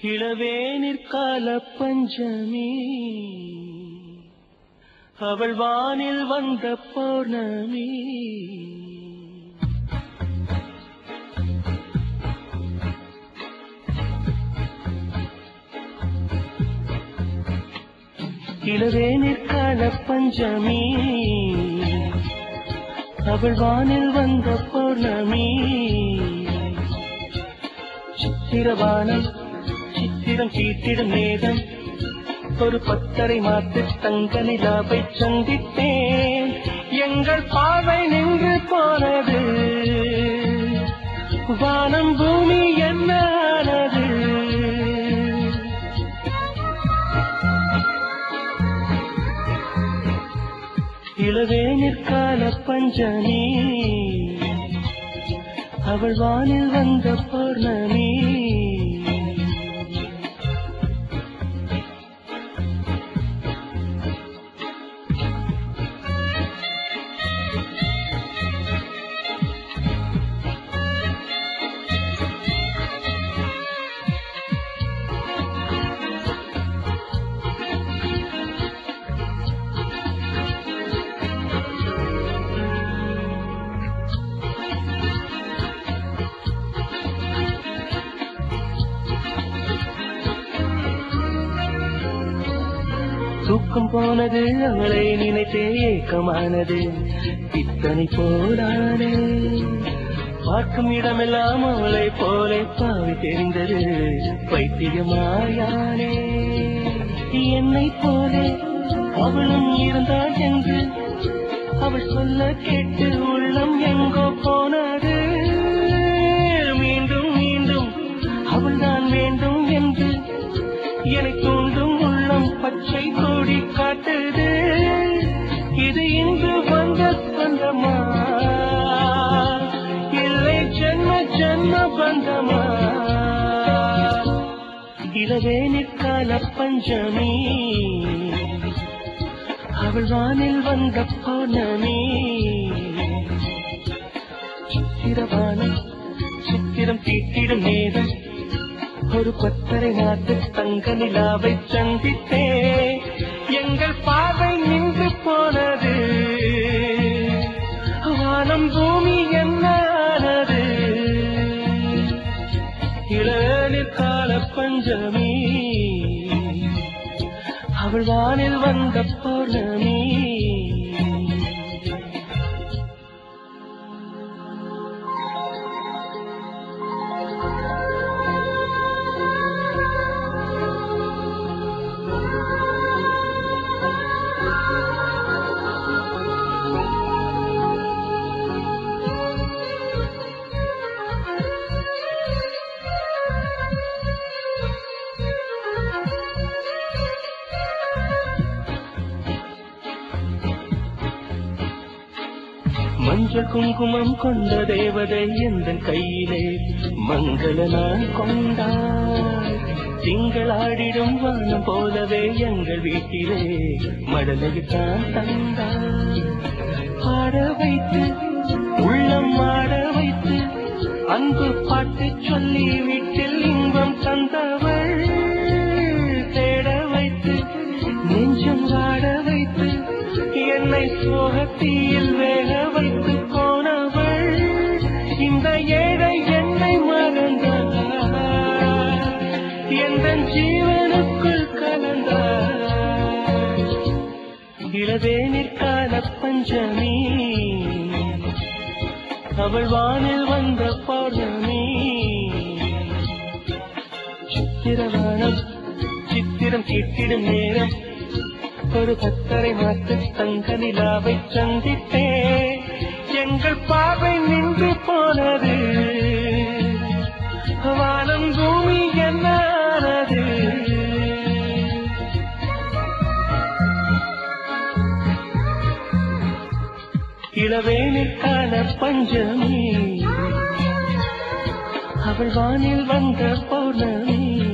இளவேனிற்கால பஞ்சமி அவள் வானில் வந்த பௌர்ணமி இளவேனிற்கால பஞ்சமி அவள் வானில் வந்த பௌர்ணமி சித்திரவானம் சித்திரம் கீட்டிடும் நேரம் ஒரு பத்தரை மாத்து தங்க நிலாவை சந்தித்தேன் எங்கள் பார்வை நின்று போனது வானம் பூமி என்ன ஆனது இளவேனிற்கால பஞ்சமி அவள் வானில் வந்த பௌர்ணமி தூக்கம் போனது அவளை நினைத்தே ஏக்கமானது இத்தனை போடானே பார்க்கும் இடமெல்லாம் அவளை போலே பாவி தெரிந்தது பைத்தியமாயானே என்னை போலே அவளும் இருந்தாள் என்று அவள் சொல்ல கேட்டு உள்ளம் எங்கோ போனது மீண்டும் மீண்டும் அவள் தான் வேண்டும் என்று என்னை தூண்டும் உள்ளம் பச்சை கொடி காட்டுது இது இன்று வந்த சொந்தமா இல்லை ஜென்ம ஜென்ம பந்தமா இளவேனிற்கால பஞ்சமி அவள் வானில் வந்த பௌர்ணமி சித்திரவானம் சித்திரம் தீட்டிடும் நேரம் ஒரு பத்தரை நாட்டு தங்க நிலாவை சந்தித்தே எங்கள் பார்வை நின்று போனது வானம் பூமி என்ன ஆனது இளநீர் கால பஞ்சமி அவள் வானில் வந்த பௌர்ணமி மஞ்சள் குங்குமம் கொண்ட தேவதை எந்த கையிலே மங்கள நாள் கொண்டாள் திங்களாடிடும் வானம் போலவே எங்கள் வீட்டிலே மடலைத்தான் தந்தாள் பாட வைத்து உள்ளம் ஆட வைத்து அன்பு பாட்டு சொல்லி வீட்டில் இன்பம் தந்தவள் தேட வைத்து நெஞ்சம் வாட வைத்து என்னை சோகத்தீயில் வேக வைத்து போனவள் இந்த ஏழை என்னை மறந்தாள் எந்த ஜீவனுக்குள் கலந்தாள் இளவேனிற்கால பஞ்சமி அவள் வானில் வந்த பௌர்ணமி சித்திரவானம் சித்திரம் தீட்டிடும் நேரம் ஒரு பத்தரை மாற்று தங்க நிலாவை சந்தித்தே எங்கள் பார்வை நின்று போனது வானம் பூமி என்ன ஆனது இளவேனிற்கான பஞ்சமி அவள் வானில் வந்த பௌர்ணமி